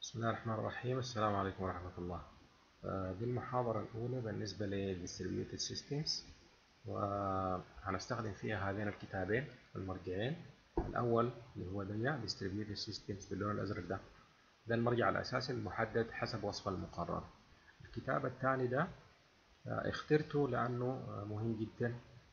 بسم الله الرحمن الرحيم السلام عليكم ورحمة الله آه، دي المحاضرة الأولى بالنسبة ل Distributed Systems وهنستخدم فيها هذين الكتابين المرجعين الأول اللي هو ده Distributed Systems باللون الأزرق ده ده المرجع الأساسي المحدد حسب وصف المقرر الكتاب الثاني ده آه، اخترته لأنه آه، مهم جدا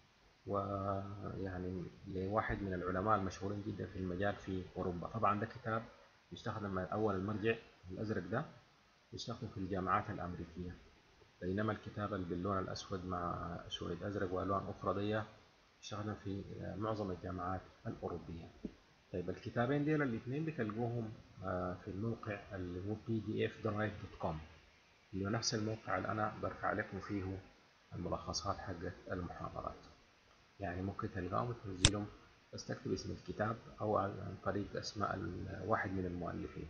ويعني لواحد من العلماء المشهورين جدا في المجال في أوروبا طبعا ده كتاب يستخدم أول المرجع الأزرق ده يستخدم في الجامعات الأمريكية بينما الكتابة اللي باللون الأسود مع شوية أزرق وألوان أخرى دي يستخدم في معظم الجامعات الأوروبية طيب الكتابين دول الاثنين بتلقوهم في الموقع اللي هو pdfdrive.com اللي هو نفس الموقع اللي أنا برفع لكم فيه الملخصات حقت المحاضرات يعني ممكن تلقاهم وتنزلهم بس تكتب اسم الكتاب أو عن طريق أسماء واحد من المؤلفين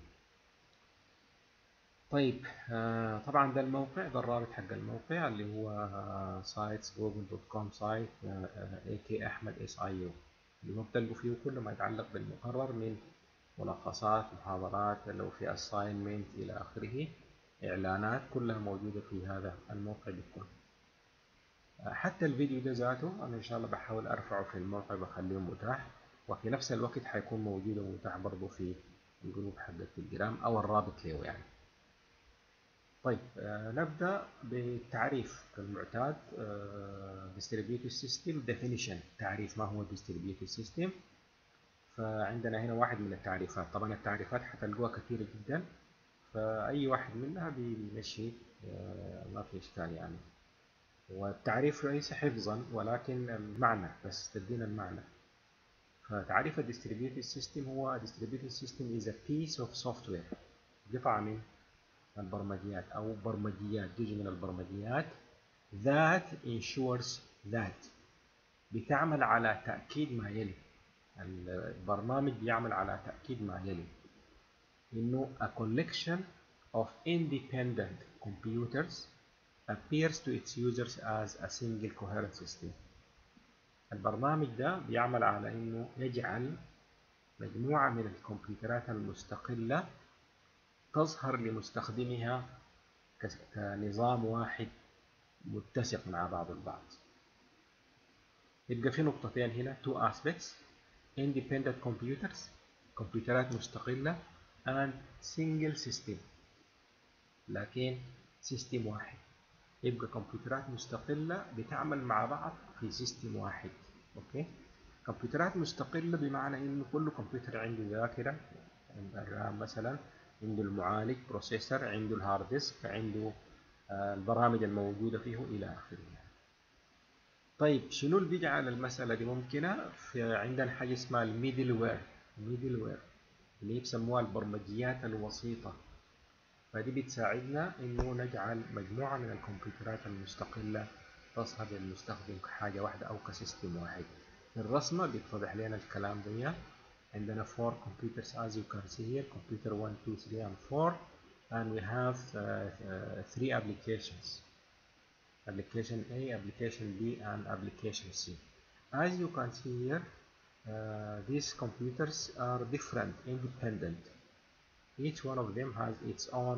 طيب آه طبعا ده الموقع ده الرابط حق الموقع اللي هو سايتس جوجل دوت كوم سايت اي كي احمد اس اي يو اللي هو بتلقوا فيه كل ما يتعلق بالمقرر من ملخصات محاضرات لو في اساينمنت الى اخره اعلانات كلها موجوده في هذا الموقع بكل حتى الفيديو ده ذاته انا ان شاء الله بحاول ارفعه في الموقع بخليه متاح وفي نفس الوقت حيكون موجود ومتاح برضه في الجروب حق التليجرام او الرابط له يعني طيب آه نبدأ بالتعريف كالمعتاد آه distributed system definition تعريف ما هو distributed system فعندنا هنا واحد من التعريفات طبعا التعريفات حتلقوها كثيرة جدا فأي واحد منها بيمشي آه ما في إشكال يعني والتعريف ليس حفظا ولكن المعنى بس تدينا المعنى فتعريف ال distributed system هو distributed system is a piece of software قطعة من البرمجيات أو برمجيات جزء من البرمجيات that ensures that بتعمل على تأكيد ما يلي البرنامج بيعمل على تأكيد ما يلي إنه a collection of independent computers appears to its users as a single coherent system البرنامج ده بيعمل على إنه يجعل مجموعة من الكمبيوترات المستقلة تظهر لمستخدمها كنظام واحد متسق مع بعض البعض يبقى في نقطتين هنا two aspects independent computers كمبيوترات مستقلة and single system لكن سيستم واحد يبقى كمبيوترات مستقلة بتعمل مع بعض في سيستم واحد اوكي كمبيوترات مستقلة بمعنى انه كل كمبيوتر عنده ذاكرة الرام مثلا عنده المعالج بروسيسور عنده الهارد ديسك عنده البرامج الموجودة فيه إلى آخره طيب شنو اللي بيجعل المسألة دي ممكنة في عندنا حاجة اسمها الميدل وير الميدل وير اللي بيسموها البرمجيات الوسيطة فدي بتساعدنا انه نجعل مجموعة من الكمبيوترات المستقلة تظهر للمستخدم كحاجة واحدة أو كسيستم واحد الرسمة بيتضح لنا الكلام ده عندنا 4 computers as you can see here computer 1 2 3 and 4 and we have uh, uh, three applications application A application B and application C as you can see here uh, these computers are different independent each one of them has its own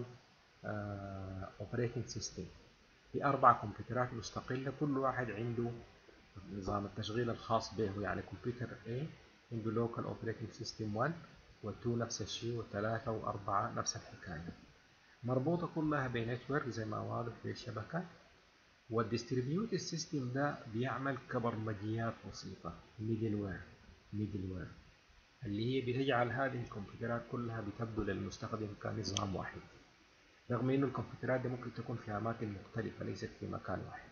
operating system في أربع كمبيوترات مستقلة كل واحد عنده نظام التشغيل الخاص به يعني كمبيوتر A عنده local operating system 1 و2 نفس الشيء و3 و4 نفس الحكاية مربوطة كلها بنتورك زي ما واضح في الشبكة والديستريبيوتد سيستم ده بيعمل كبرمجيات بسيطة ميدل وير ميدل وير اللي هي بتجعل هذه الكمبيوترات كلها بتبدو للمستخدم كنظام واحد رغم انه الكمبيوترات دي ممكن تكون في اماكن مختلفة ليست في مكان واحد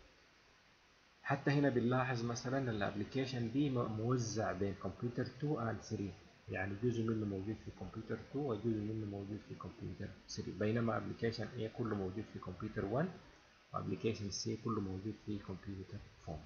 حتى هنا بنلاحظ مثلا الابلكيشن دي موزع بين كمبيوتر 2 و 3 يعني جزء منه موجود في كمبيوتر 2 وجزء منه موجود في كمبيوتر 3 بينما ابلكيشن A كله موجود في كمبيوتر 1 وابلكيشن C كله موجود في كمبيوتر 4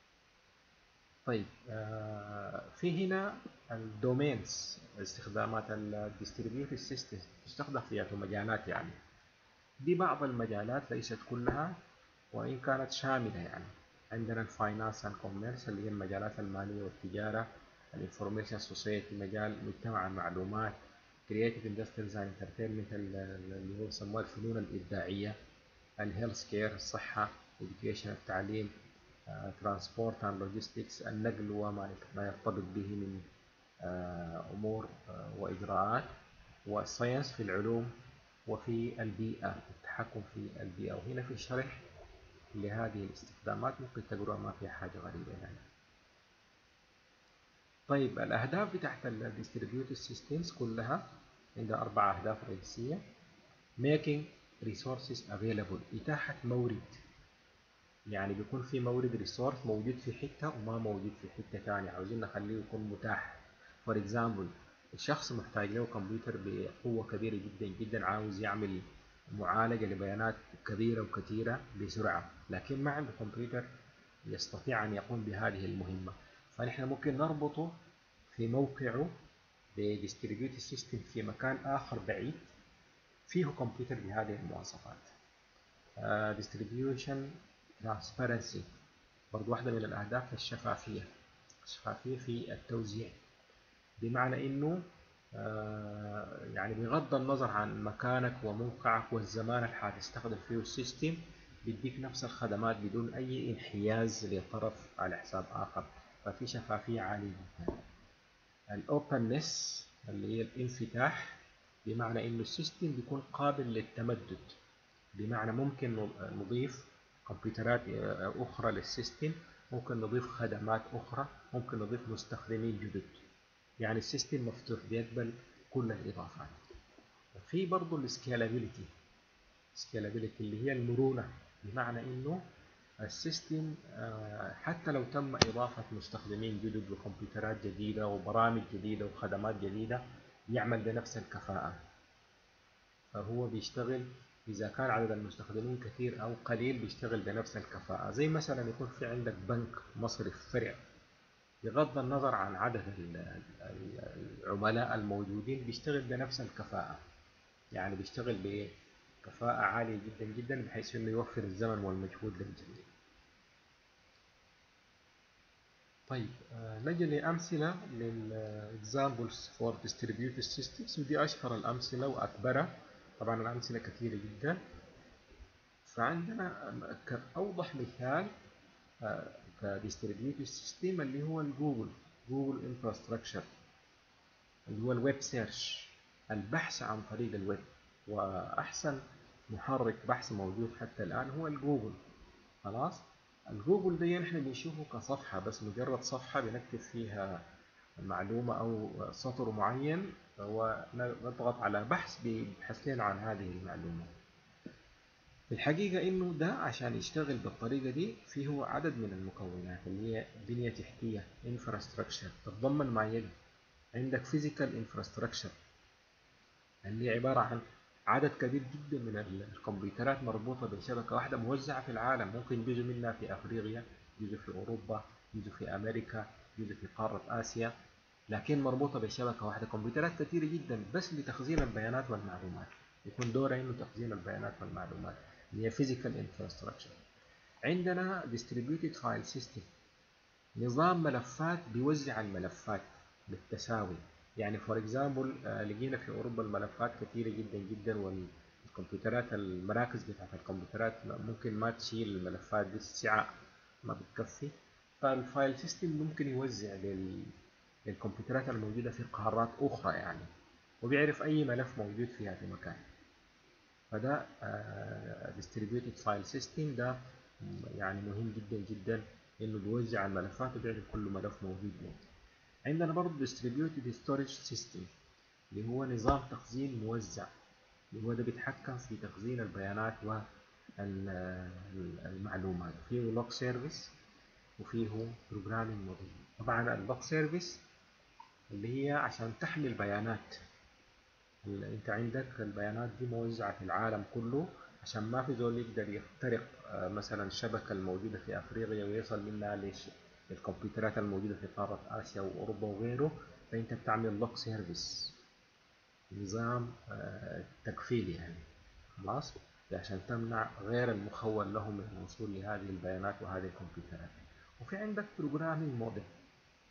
طيب آه في هنا الدومينز استخدامات الديستريبيوتد سيستم تستخدم في مجالات يعني دي بعض المجالات ليست كلها وإن كانت شاملة يعني عندنا الفاينانس اند كوميرس اللي هي المجالات المالية والتجارة الانفورميشن سوسايتي مجال مجتمع المعلومات كرياتيف اندستريز اند انترتينمنت اللي هو بيسموها الفنون الابداعيه الهيلث كير الصحه education التعليم ترانسبورت اند لوجيستكس النقل وما يرتبط به من آه، امور آه، واجراءات والساينس في العلوم وفي البيئه التحكم في البيئه وهنا في شرح لهذه الاستخدامات ممكن تقرأ ما في حاجه غريبه يعني طيب الأهداف بتاعت ال Distributed Systems كلها عندها أربع أهداف رئيسية making resources available إتاحة مورد يعني بيكون في مورد ريسورس موجود في حتة وما موجود في حتة تانية عاوزين نخليه يكون متاح فور اكزامبل الشخص محتاج له كمبيوتر بقوة كبيرة جدا جدا عاوز يعمل معالجة لبيانات كبيرة وكثيرة بسرعة لكن ما عنده كمبيوتر يستطيع أن يقوم بهذه المهمة فنحن ممكن نربطه في موقعه بديستريبيوتد سيستم في مكان آخر بعيد فيه كمبيوتر بهذه المواصفات ديستريبيوشن ترانسبيرنسي برضو واحدة من الأهداف الشفافية الشفافية في التوزيع بمعنى إنه آه يعني بغض النظر عن مكانك وموقعك والزمان اللي حتستخدم فيه السيستم بيديك نفس الخدمات بدون أي انحياز لطرف على حساب آخر ففي شفافية عالية جدا الأوبنس اللي هي الانفتاح بمعنى إنه السيستم بيكون قابل للتمدد بمعنى ممكن نضيف كمبيوترات أخرى للسيستم ممكن نضيف خدمات أخرى ممكن نضيف مستخدمين جدد يعني السيستم مفتوح بيقبل كل الإضافات وفي برضه السكيلابيليتي سكيلابيليتي اللي هي المرونة بمعنى إنه السيستم حتى لو تم إضافة مستخدمين جدد وكمبيوترات جديدة وبرامج جديدة وخدمات جديدة يعمل بنفس الكفاءة فهو بيشتغل إذا كان عدد المستخدمين كثير أو قليل بيشتغل بنفس الكفاءة زي مثلا يكون في عندك بنك مصرف فرع بغض النظر عن عدد العملاء الموجودين بيشتغل بنفس الكفاءة يعني بيشتغل بكفاءة عالية جدا جدا بحيث انه يوفر الزمن والمجهود للجميع طيب نجي لأمثلة للإكزامبلز فور distributed systems ودي أشهر الأمثلة وأكبرها طبعا الأمثلة كثيرة جدا فعندنا كأوضح مثال كديستريبيوتد سيستم اللي هو الجوجل جوجل انفراستراكشر اللي هو الويب سيرش البحث عن طريق الويب وأحسن محرك بحث موجود حتى الآن هو الجوجل خلاص الجوجل دي نحن بنشوفه كصفحة بس مجرد صفحة بنكتب فيها معلومة أو سطر معين ونضغط على بحث بيبحث لنا عن هذه المعلومة الحقيقة إنه ده عشان يشتغل بالطريقة دي فيه عدد من المكونات اللي هي بنية تحتية infrastructure تتضمن ما يلي عندك physical infrastructure اللي هي عبارة عن عدد كبير جدا من الكمبيوترات مربوطة بشبكة واحدة موزعة في العالم ممكن جزء منها في أفريقيا جزء في أوروبا جزء في أمريكا جزء في قارة آسيا لكن مربوطة بشبكة واحدة كمبيوترات كثيرة جدا بس لتخزين البيانات والمعلومات يكون دورها إنه تخزين البيانات والمعلومات اللي هي physical infrastructure عندنا distributed file system نظام ملفات بيوزع الملفات بالتساوي يعني فور اكزامبل لقينا في اوروبا الملفات كثيره جدا جدا والكمبيوترات المراكز بتاعت الكمبيوترات ممكن ما تشيل الملفات دي السعه ما بتكفي فالفايل سيستم ممكن يوزع لل... للكمبيوترات الموجوده في قارات اخرى يعني وبيعرف اي ملف موجود في هذا المكان فده distributed file system ده يعني مهم جدا جدا انه بيوزع الملفات وبيعرف كل ملف موجود له عندنا برضه distributed storage system اللي هو نظام تخزين موزع اللي هو ده بيتحكم في تخزين البيانات والمعلومات فيه لوك سيرفيس وفيه بروجرامينج موديل طبعا اللوك سيرفيس اللي هي عشان تحمل بيانات انت عندك البيانات دي موزعة في العالم كله عشان ما في زول يقدر يخترق مثلا الشبكة الموجودة في افريقيا ويصل منها للكمبيوترات الموجودة في قارة اسيا واوروبا وغيره فانت بتعمل لوك سيرفيس نظام تكفيل يعني خلاص عشان تمنع غير المخول لهم من الوصول لهذه البيانات وهذه الكمبيوترات وفي عندك بروجرامينج موديل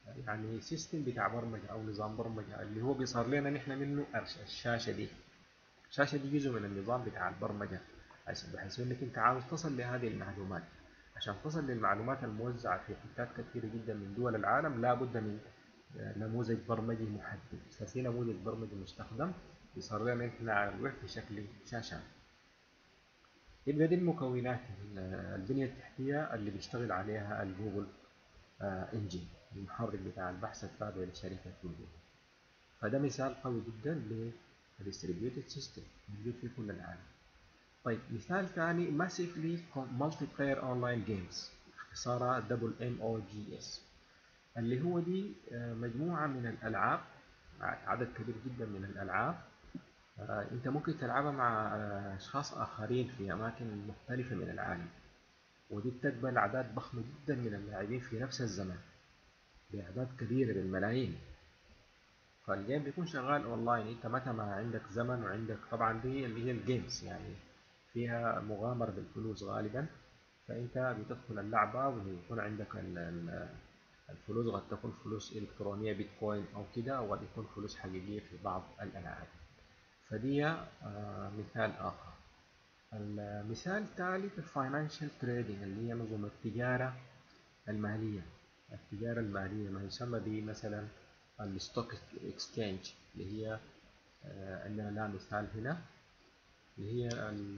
يعني سيستم بتاع برمجة أو نظام برمجة اللي هو بيصار لنا نحن منه الشاشة دي الشاشة دي جزء من النظام بتاع البرمجة بحيث انك انت عاوز تصل لهذه المعلومات عشان تصل للمعلومات الموزعة في حتات كثيرة جدا من دول العالم لابد من نموذج برمجي محدد ففي نموذج برمجي مستخدم يصار لنا احنا على الويب في شكل شاشات يبقى دي المكونات البنية التحتية اللي بيشتغل عليها الجوجل انجن المحرك بتاع البحث التابع لشركة جوجل فده مثال قوي جدا للديستريبيوتد سيستم موجود في كل العالم طيب مثال ثاني ماسيفلي مالتي بلاير اونلاين جيمز اختصارها دبل ام او جي اس اللي هو دي مجموعة من الألعاب عدد كبير جدا من الألعاب أنت ممكن تلعبها مع أشخاص آخرين في أماكن مختلفة من العالم ودي بتقبل أعداد ضخمة جدا من اللاعبين في نفس الزمن بأعداد كبيرة بالملايين فالجيم بيكون شغال اونلاين انت متى ما عندك زمن وعندك طبعا دي اللي هي الجيمز يعني فيها مغامرة بالفلوس غالبا فانت بتدخل اللعبة ويكون عندك الفلوس قد تكون فلوس الكترونية بيتكوين او كده او قد يكون فلوس حقيقية في بعض الالعاب فدي مثال اخر المثال الثالث الفاينانشال تريدنج اللي هي نظم التجارة المالية التجارة المالية ما يسمى بمثلا الستوك اكسشينج اللي هي عندنا لها مثال هنا اللي هي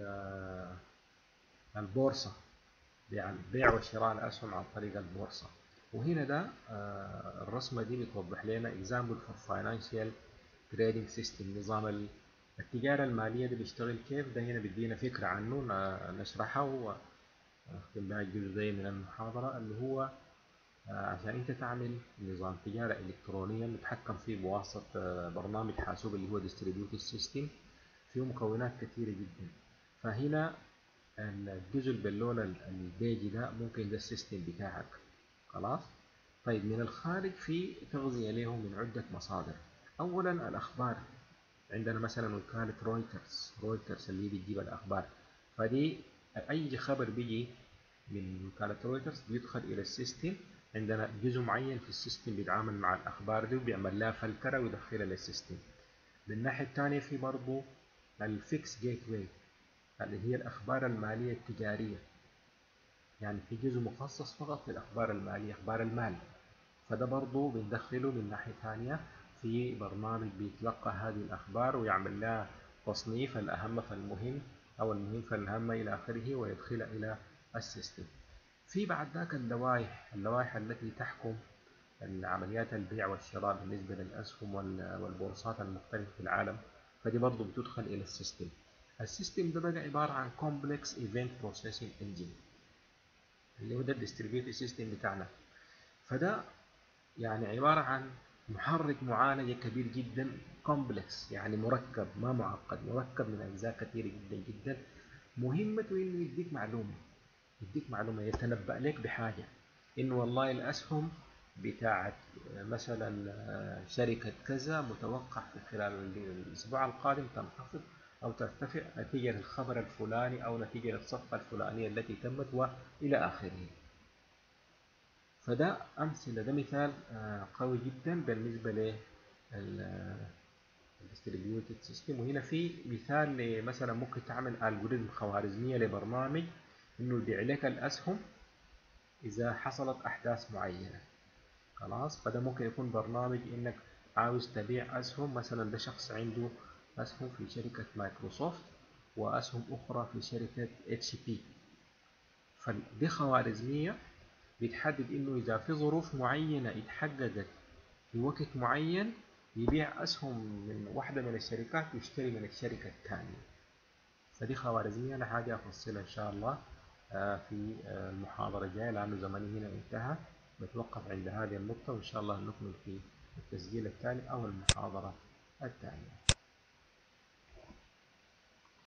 البورصة بيع وشراء الأسهم عن طريق البورصة وهنا ده الرسمة دي بتوضح لنا example for financial trading system نظام التجارة المالية دي بيشتغل كيف ده هنا بيدينا فكرة عنه نشرحه ونختم بها الجزء ده من المحاضرة اللي هو عشان انت تعمل نظام تجارة الكترونية متحكم فيه بواسطة برنامج حاسوب اللي هو distributed system فيه مكونات كثيرة جدا فهنا الجزء باللون البيجي ده ممكن ده السيستم بتاعك خلاص طيب من الخارج في تغذية له من عدة مصادر أولا الأخبار عندنا مثلا وكالة رويترز رويترز اللي بتجيب الأخبار فدي أي خبر بيجي من وكالة رويترز بيدخل إلى السيستم عندنا جزء معين في السيستم بيتعامل مع الأخبار دي وبيعمل لها فلترة ويدخلها للسيستم من الناحية الثانية في برضو الفيكس جيت واي اللي هي الأخبار المالية التجارية يعني في جزء مخصص فقط للأخبار المالية أخبار المال فده برضو بندخله من ناحية ثانية في برنامج بيتلقى هذه الأخبار ويعمل لها تصنيف الأهم فالمهم أو المهم فالأهم إلى آخره ويدخلها إلى السيستم في بعد ذاك اللوائح اللوائح التي تحكم عمليات البيع والشراء بالنسبة للأسهم والبورصات المختلفة في العالم فدي برضو بتدخل إلى السيستم السيستم ده بقى عبارة عن Complex Event Processing Engine اللي هو ده الديستريبيوتد سيستم بتاعنا فده يعني عبارة عن محرك معالجة كبير جدا كومبلكس يعني مركب ما معقد مركب من أجزاء كثيرة جدا جدا مهمته إنه يديك معلومة يديك معلومة يتنبأ لك بحاجة إنه والله الأسهم بتاعت مثلا شركة كذا متوقع في خلال الأسبوع القادم تنخفض أو ترتفع نتيجة للخبر الفلاني أو نتيجة للصفقة الفلانية التي تمت وإلى آخره فده أمثلة ده مثال قوي جدا بالنسبة ل distributed system وهنا في مثال مثلا ممكن تعمل الجوريزم خوارزمية لبرنامج انه يبيع لك الاسهم اذا حصلت احداث معينة خلاص فده ممكن يكون برنامج انك عاوز تبيع اسهم مثلا ده شخص عنده اسهم في شركة مايكروسوفت واسهم اخرى في شركة اتش بي فدي خوارزمية بتحدد انه اذا في ظروف معينة اتحققت في وقت معين يبيع اسهم من واحدة من الشركات ويشتري من الشركة الثانية فدي خوارزمية انا حاجة افصلها ان شاء الله في المحاضرة الجاية لأنه زماني هنا انتهى نتوقف عند هذه النقطة وإن شاء الله نكمل في التسجيل التالي أو المحاضرة التالية